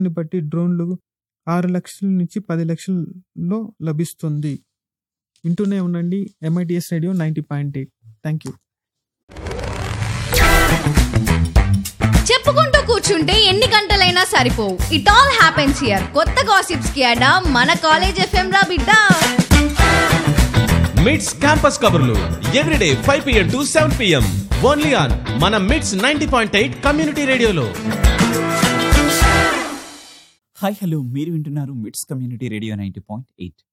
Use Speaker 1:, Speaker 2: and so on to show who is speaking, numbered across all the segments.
Speaker 1: ని బట్టి డ్రోన్లు ఆరు లక్షల నుంచి పది లక్షల్లో లభిస్తుంది వింటూనే ఉండండి MITS radio ninety point eight thank you
Speaker 2: చెప్పుకుంటూ కూర్చుంటే ఎన్ని గంటలైనా సరిపోవు ఇట్ ఆల్ హ్యాపెన్స్ హియర్ కొత్త గాసిప్స్ కి అడా మన కాలేజ్ ఎఫ్ఎం రా బిడ్డ
Speaker 3: మిడ్స్ క్యాంపస్ కబుర్లు everyday five PM to seven PM only on మన MITS ninety point eight community రేడియోలో
Speaker 4: హాయ్ హలో మీరు వింటున్నారు MITS community radio ninety point eight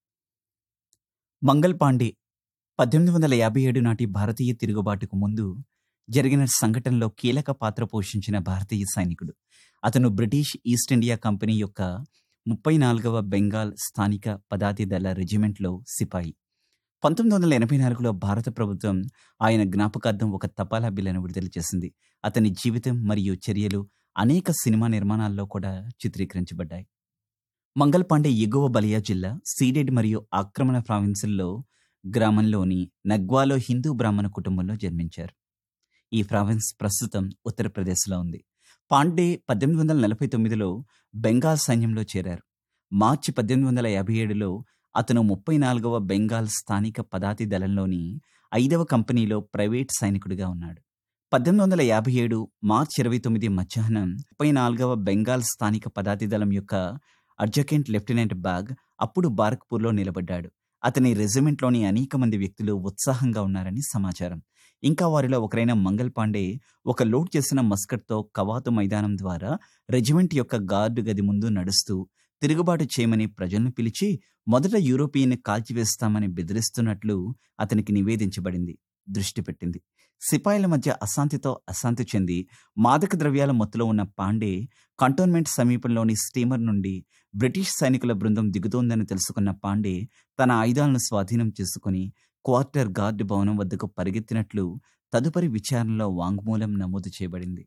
Speaker 4: Mangal Pandey పద్దెనిమిది వందల యాభై ఏడు నాటి భారతీయ తిరుగుబాటుకు ముందు జరిగిన సంఘటనలో కీలక పాత్ర పోషించిన భారతీయ సైనికుడు అతను బ్రిటిష్ ఈస్ట్ ఇండియా కంపెనీ యొక్క ముప్పై నాలుగవ బెంగాల్ స్థానిక పదాతి దళ రెజిమెంట్లో సిపాయి పంతొమ్మిది వందల ఎనభై నాలుగులో భారత ప్రభుత్వం ఆయన జ్ఞాపకార్థం ఒక తపాలా బిల్లును విడుదల చేసింది అతని జీవితం మరియు చర్యలు అనేక సినిమా నిర్మాణాల్లో కూడా చిత్రీకరించబడ్డాయి మంగల్ పాండే ఎగువ బలియా జిల్లా సీడెడ్ మరియు ఆక్రమణ ప్రావిన్సుల్లో గ్రామంలోని నగ్వాలో హిందూ బ్రాహ్మణ కుటుంబంలో జన్మించారు ఈ ప్రావిన్స్ ప్రస్తుతం ఉత్తరప్రదేశ్లో ఉంది పాండే పద్దెనిమిది వందల నలభై తొమ్మిదిలో బెంగాల్ సైన్యంలో చేరారు మార్చి పద్దెనిమిది వందల యాభై ఏడులో అతను ముప్పై నాలుగవ బెంగాల్ స్థానిక పదాతి దళంలోని ఐదవ కంపెనీలో ప్రైవేట్ సైనికుడిగా ఉన్నాడు పద్దెనిమిది వందల యాభై ఏడు మార్చి ఇరవై తొమ్మిది మధ్యాహ్నం ముప్పై నాలుగవ బెంగాల్ స్థానిక పదాతి దళం యొక్క అడ్జకెంట్ లెఫ్టినెంట్ బాగ్ అప్పుడు బారక్పూర్లో నిలబడ్డాడు అతని రెజిమెంట్లోని అనేక మంది వ్యక్తులు ఉత్సాహంగా ఉన్నారని సమాచారం ఇంకా వారిలో ఒకరైన మంగల్ పాండే ఒక లోడ్ చేసిన మస్కట్తో కవాతు మైదానం ద్వారా రెజిమెంట్ యొక్క గార్డు గది ముందు నడుస్తూ తిరుగుబాటు చేయమని ప్రజలను పిలిచి మొదట యూరోపియన్ కాల్చివేస్తామని బెదిరిస్తున్నట్లు అతనికి నివేదించబడింది దృష్టి పెట్టింది సిపాయిల మధ్య అశాంతితో అశాంతి చెంది మాదక ద్రవ్యాల మత్తులో ఉన్న పాండే కంటోన్మెంట్ సమీపంలోని స్టీమర్ నుండి బ్రిటిష్ సైనికుల బృందం దిగుతోందని తెలుసుకున్న పాండే తన ఆయుధాలను స్వాధీనం చేసుకుని క్వార్టర్ గార్డ్ భవనం వద్దకు పరిగెత్తినట్లు తదుపరి విచారణలో వాంగ్మూలం నమోదు చేయబడింది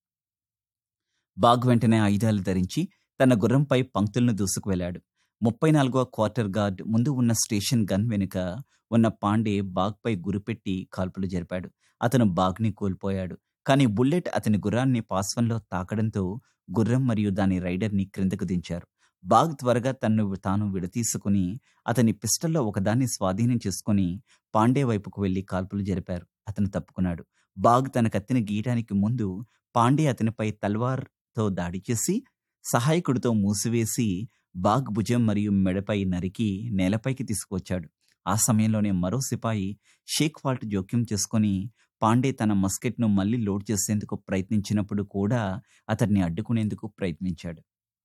Speaker 4: బాగ్ వెంటనే ఆయుధాలు ధరించి తన గుర్రంపై పంక్తులను దూసుకు వెళ్ళాడు ముప్పై నాలుగవ క్వార్టర్ గార్డ్ ముందు ఉన్న స్టేషన్ గన్ వెనుక ఉన్న పాండే బాగ్పై గురిపెట్టి కాల్పులు జరిపాడు అతను బాగ్ని కోల్పోయాడు కానీ బుల్లెట్ అతని గుర్రాన్ని పాస్వంలో తాకడంతో గుర్రం మరియు దాని రైడర్ని క్రిందకు దించారు బాగ్ త్వరగా తన్ను తాను విడతీసుకుని అతని పిస్టల్లో ఒకదాన్ని స్వాధీనం చేసుకుని పాండే వైపుకు వెళ్లి కాల్పులు జరిపారు అతను తప్పుకున్నాడు బాగ్ తన కత్తిని గీయడానికి ముందు పాండే అతనిపై తల్వార్తో దాడి చేసి సహాయకుడితో మూసివేసి బాగ్ భుజం మరియు మెడపై నరికి నేలపైకి తీసుకువచ్చాడు ఆ సమయంలోనే మరో సిపాయి షేక్ ఫాల్ట్ జోక్యం చేసుకొని పాండే తన మస్కెట్ను మళ్ళీ లోడ్ చేసేందుకు ప్రయత్నించినప్పుడు కూడా అతన్ని అడ్డుకునేందుకు ప్రయత్నించాడు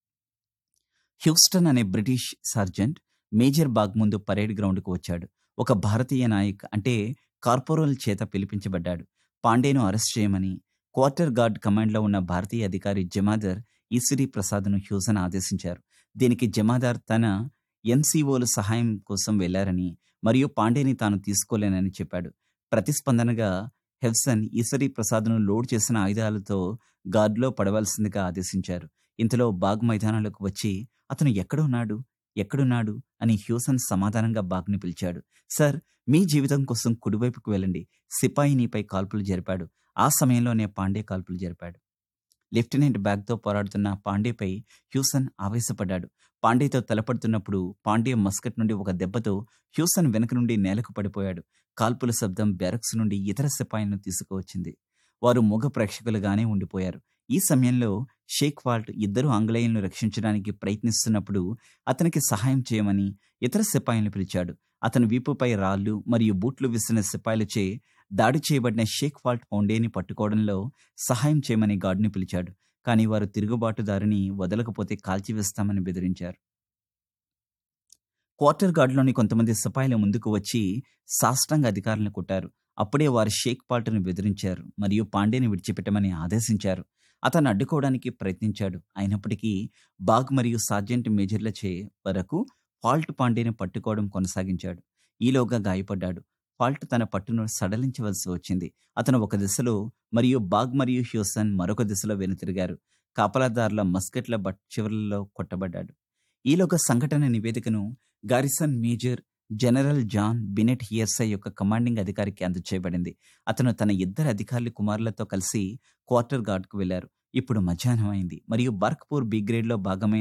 Speaker 4: హ్యూస్టన్ అనే బ్రిటిష్ సర్జెంట్ మేజర్ బాగ్ ముందు పరేడ్ గ్రౌండ్కు వచ్చాడు ఒక భారతీయ నాయక్ అంటే కార్పొరల్ చేత పిలిపించబడ్డాడు పాండేను అరెస్ట్ చేయమని క్వార్టర్ గార్డ్ కమాండ్లో ఉన్న భారతీయ అధికారి జమాదర్ ఈశ్వరి ప్రసాద్ను హ్యూసన్ ఆదేశించారు దీనికి జమాదార్ తన ఎన్సీఓలు సహాయం కోసం వెళ్లారని మరియు పాండేని తాను తీసుకోలేనని చెప్పాడు ప్రతిస్పందనగా హెవ్సన్ ఈశ్వరి ప్రసాద్ను లోడ్ చేసిన ఆయుధాలతో గార్డులో పడవలసిందిగా ఆదేశించారు ఇంతలో బాగ్ మైదానాలకు వచ్చి అతను ఎక్కడున్నాడు ఎక్కడున్నాడు అని హ్యూసన్ సమాధానంగా బాగ్ని పిలిచాడు సార్ మీ జీవితం కోసం కుడివైపుకు వెళ్ళండి సిపాయి నీపై కాల్పులు జరిపాడు ఆ సమయంలోనే పాండే కాల్పులు జరిపాడు లెఫ్టినెంట్ బ్యాగ్తో పోరాడుతున్న పాండేపై హ్యూసన్ ఆవేశపడ్డాడు పాండేతో తలపడుతున్నప్పుడు పాండే మస్కట్ నుండి ఒక దెబ్బతో హ్యూసన్ వెనక నుండి నేలకు పడిపోయాడు కాల్పుల శబ్దం బ్యారక్స్ నుండి ఇతర సిపాయిలను తీసుకువచ్చింది వారు మూగ ప్రేక్షకులుగానే ఉండిపోయారు ఈ సమయంలో షేక్ వాల్ట్ ఇద్దరు ఆంగ్లేయులను రక్షించడానికి ప్రయత్నిస్తున్నప్పుడు అతనికి సహాయం చేయమని ఇతర సిపాయిలను పిలిచాడు అతని వీపుపై రాళ్ళు మరియు బూట్లు విసిరిన సిపాయిలచే దాడి చేయబడిన షేక్ ఫాల్ట్ పౌండేని పట్టుకోవడంలో సహాయం చేయమని గార్డుని పిలిచాడు కానీ వారు తిరుగుబాటుదారిని వదలకపోతే కాల్చివేస్తామని బెదిరించారు క్వార్టర్ గార్డులోని కొంతమంది సిపాయిల ముందుకు వచ్చి సాష్టాంగ అధికారులను కొట్టారు అప్పుడే వారు షేక్ పాల్ట్ను బెదిరించారు మరియు పాండేని విడిచిపెట్టమని ఆదేశించారు అతను అడ్డుకోవడానికి ప్రయత్నించాడు అయినప్పటికీ బాగ్ మరియు సార్జెంట్ మేజర్లచే వరకు ఫాల్ట్ పాండేని పట్టుకోవడం కొనసాగించాడు ఈలోగా గాయపడ్డాడు ఫాల్ట్ తన పట్టును సడలించవలసి వచ్చింది అతను ఒక దిశలో మరియు బాగ్ మరియు హ్యూసన్ మరొక దిశలో వెనుతిరిగారు కాపలాదారుల మస్కెట్ల బట్ చివరల్లో కొట్టబడ్డాడు ఈలోగా సంఘటన నివేదికను garrison major general John Bennett Hearsey యొక్క కమాండింగ్ అధికారికి అందచేయబడింది అతను తన ఇద్దరు అధికారుల కుమారులతో కలిసి క్వార్టర్ గార్డ్కు వెళ్లారు ఇప్పుడు మధ్యాహ్నం అయింది మరియు బర్క్పూర్ బి గ్రేడ్లో భాగమైన